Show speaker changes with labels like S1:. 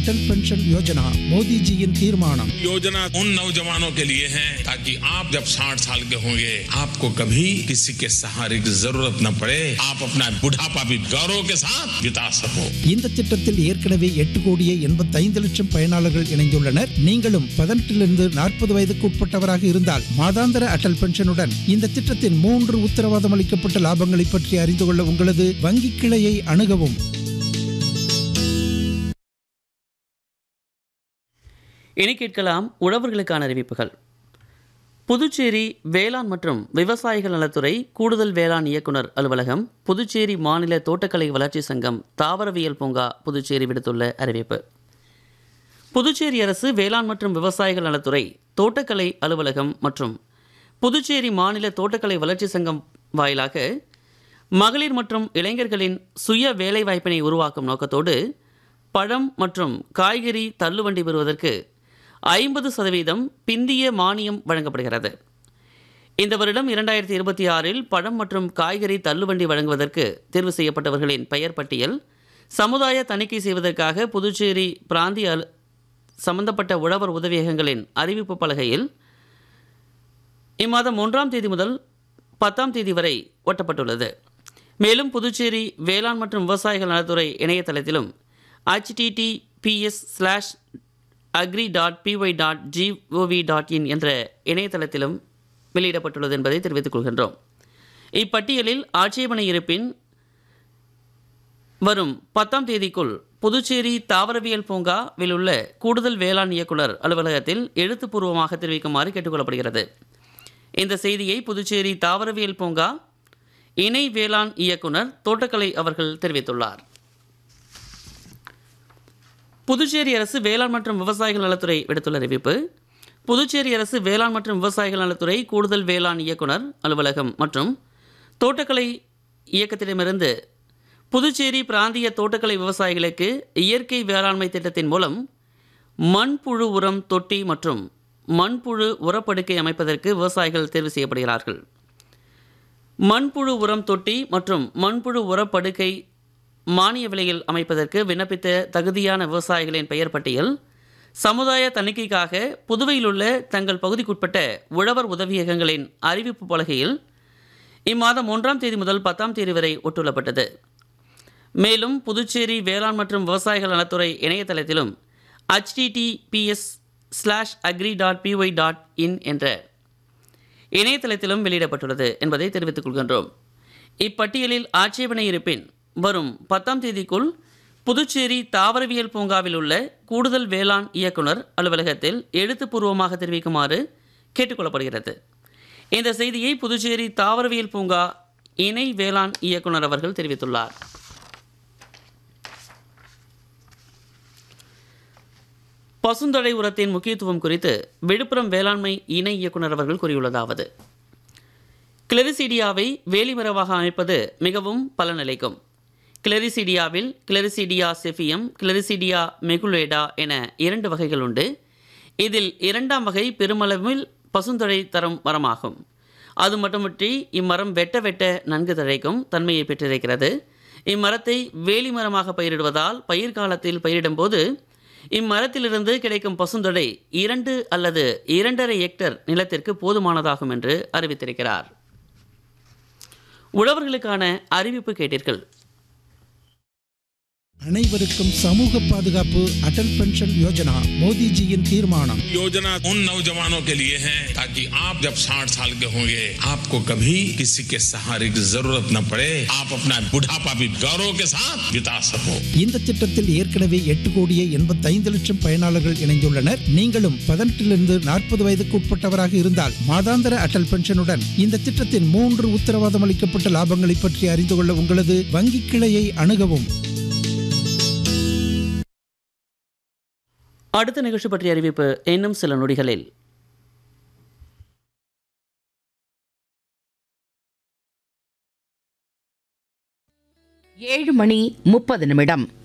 S1: अटल pension योजना मोदी जी इन तीर्मानम
S2: योजना उन नौजवानों के लिए है ताकि आप जब 60 साल के होंगे आपको कभी किसी के सहारे की जरूरत न पड़े आप अपना बुढ़ापा भी गौरव के साथ बिता सको
S1: இந்த திட்டத்தில் ஏற்கனவே எட்டு கோடியே எண்பத்தைந்து லட்சம் பயனாளர்கள் இணைந்துள்ளனர் நீங்களும் பதினெட்டிலிருந்து நாற்பது வயதுக்கு உட்பட்டவராக இருந்தால் மாதாந்திர அட்டல் பென்ஷனுடன் இந்த திட்டத்தின் மூன்று உத்தரவாதம் அளிக்கப்பட்ட லாபங்களை பற்றி அறிந்து கொள்ள உங்களது வங்கி கிளையை அணுகவும்
S3: இனி கேட்கலாம் உழவர்களுக்கான அறிவிப்புகள் புதுச்சேரி வேளாண் மற்றும் விவசாயிகள் நலத்துறை கூடுதல் வேளாண் இயக்குனர் அலுவலகம் புதுச்சேரி மாநில தோட்டக்கலை வளர்ச்சி சங்கம் தாவரவியல் பூங்கா புதுச்சேரி விடுத்துள்ள அறிவிப்பு புதுச்சேரி அரசு வேளாண் மற்றும் விவசாயிகள் நலத்துறை தோட்டக்கலை அலுவலகம் மற்றும் புதுச்சேரி மாநில தோட்டக்கலை வளர்ச்சி சங்கம் வாயிலாக மகளிர் மற்றும் இளைஞர்களின் சுய வேலைவாய்ப்பினை உருவாக்கும் நோக்கத்தோடு பழம் மற்றும் காய்கறி தள்ளுவண்டி பெறுவதற்கு ஐம்பது சதவீதம் பிந்திய மானியம் வழங்கப்படுகிறது இந்த வருடம் இரண்டாயிரத்தி இருபத்தி ஆறில் பழம் மற்றும் காய்கறி தள்ளுவண்டி வழங்குவதற்கு தேர்வு செய்யப்பட்டவர்களின் பெயர் பட்டியல் சமுதாய தணிக்கை செய்வதற்காக புதுச்சேரி பிராந்திய அலு சம்பந்தப்பட்ட உழவர் உதவியகங்களின் அறிவிப்பு பலகையில் இம்மாதம் ஒன்றாம் தேதி முதல் பத்தாம் தேதி வரை ஒட்டப்பட்டுள்ளது மேலும் புதுச்சேரி வேளாண் மற்றும் விவசாயிகள் நலத்துறை இணையதளத்திலும் https slash agri dot PY dot gov dot in என்ற இணையதளத்திலும் வெளியிடப்பட்டுள்ளது என்பதை தெரிவித்துக் கொள்கின்றோம் இப்பட்டியலில் ஆட்சேபனை இருப்பின் வரும் பத்தாம் தேதிக்குள் புதுச்சேரி தாவரவியல் பூங்காவில் உள்ள கூடுதல் வேளாண் இயக்குனர் அலுவலகத்தில் எழுத்துப்பூர்வமாக தெரிவிக்குமாறு கேட்டுக்கொள்ளப்படுகிறது இந்த செய்தியை புதுச்சேரி தாவரவியல் பூங்கா இணை வேளாண் இயக்குனர் தோட்டக்கலை அவர்கள் தெரிவித்துள்ளார் புதுச்சேரி அரசு வேளாண் மற்றும் விவசாயிகள் நலத்துறை விடுத்துள்ள அறிவிப்பு புதுச்சேரி அரசு வேளாண் மற்றும் விவசாயிகள் நலத்துறை கூடுதல் வேளாண் இயக்குனர் அலுவலகம் மற்றும் தோட்டக்கலை இயக்கத்திடமிருந்து புதுச்சேரி பிராந்திய தோட்டக்கலை விவசாயிகளுக்கு இயற்கை வேளாண்மை திட்டத்தின் மூலம் மண்புழு உரம் தொட்டி மற்றும் மண்புழு உரப்படுக்கை அமைப்பதற்கு விவசாயிகள் தேர்வு செய்யப்படுகிறார்கள் மண்புழு உரம் தொட்டி மற்றும் மண்புழு உரப்படுக்கை மானிய விலையில் அமைப்பதற்கு விண்ணப்பித்த தகுதியான விவசாயிகளின் பெயர் பட்டியல் சமுதாய தணிக்கைக்காக புதுவையில் உள்ள தங்கள் பகுதிக்குட்பட்ட உழவர் உதவியகங்களின் அறிவிப்பு பலகையில் இம்மாதம் ஒன்றாம் தேதி முதல் பத்தாம் தேதி வரை ஒட்டுள்ளப்பட்டது மேலும் புதுச்சேரி வேளாண் மற்றும் விவசாயிகள் நலத்துறை இணையதளத்திலும் https slash agri dot PY dot in என்ற இணையதளத்திலும் வெளியிடப்பட்டுள்ளது என்பதை தெரிவித்துக் கொள்கின்றோம் இப்பட்டியலில் ஆட்சேபனை இருப்பின் வரும் பத்தாம் தேதிக்குள் புதுச்சேரி தாவரவியல் பூங்காவில் உள்ள கூடுதல் வேளாண் இயக்குனர் அலுவலகத்தில் எழுத்துப்பூர்வமாக தெரிவிக்குமாறு கேட்டுக்கொள்ளப்படுகிறது இந்த செய்தியை புதுச்சேரி தாவரவியல் பூங்கா இணை வேளாண் இயக்குனர் அவர்கள் தெரிவித்துள்ளார் பசுந்தழை உரத்தின் முக்கியத்துவம் குறித்து விழுப்புரம் வேளாண்மை இணை இயக்குனர் அவர்கள் கூறியுள்ளதாவது கிளரிசீடியாவை வேலிமரவாக அமைப்பது மிகவும் பலனளிக்கும் கிளரிசீடியாவில் கிளரிசீடியா செஃபியம் கிளரிசீடியா மெகுலேடா என இரண்டு வகைகள் உண்டு இதில் இரண்டாம் வகை பெருமளவில் பசுந்தழை தரும் மரமாகும் அது மட்டுமன்றி இம்மரம் வெட்ட வெட்ட நன்கு தழைக்கும் தன்மையை பெற்றிருக்கிறது இம்மரத்தை வேலி மரமாக பயிரிடுவதால் பயிர் காலத்தில் பயிரிடும்போது இம்மரத்திலிருந்து கிடைக்கும் பசுந்தொடை இரண்டு அல்லது இரண்டரை ஹெக்டர் நிலத்திற்கு போதுமானதாகும் என்று அறிவித்திருக்கிறார் உழவர்களுக்கான அறிவிப்பு கேட்டீர்கள்
S1: அனைவருக்கும் சமூக பாதுகாப்பு அடல் பென்ஷன் யோஜனா மோடிஜியின் தீர்மானம்
S2: योजना उन नौजवानों के लिए है ताकि आप जब 60 साल के होंगे आपको कभी किसी के सहारे की जरूरत न पड़े आप अपना बुढ़ापा भी गौरव के साथ बिता सको
S1: இந்த திட்டத்தில் ஏற்கனவே எட்டு கோடியே எண்பத்தைந்து லட்சம் பயனாளர்கள் இணைந்துள்ளனர் நீங்களும் பதினெட்டிலிருந்து நாற்பது வயதுக்கு உட்பட்டவராக இருந்தால் மாதாந்திர அட்டல் பென்ஷனுடன் இந்த திட்டத்தின் மூன்று உத்தரவாதம் அளிக்கப்பட்ட லாபங்களை பற்றி அறிந்து கொள்ள உங்களது வங்கி கிளையை அணுகவும்
S3: அடுத்த நிகழ்ச்சி பற்றிய அறிவிப்பு இன்னும் சில நொடிகளில்
S4: ஏழு மணி முப்பது நிமிடம்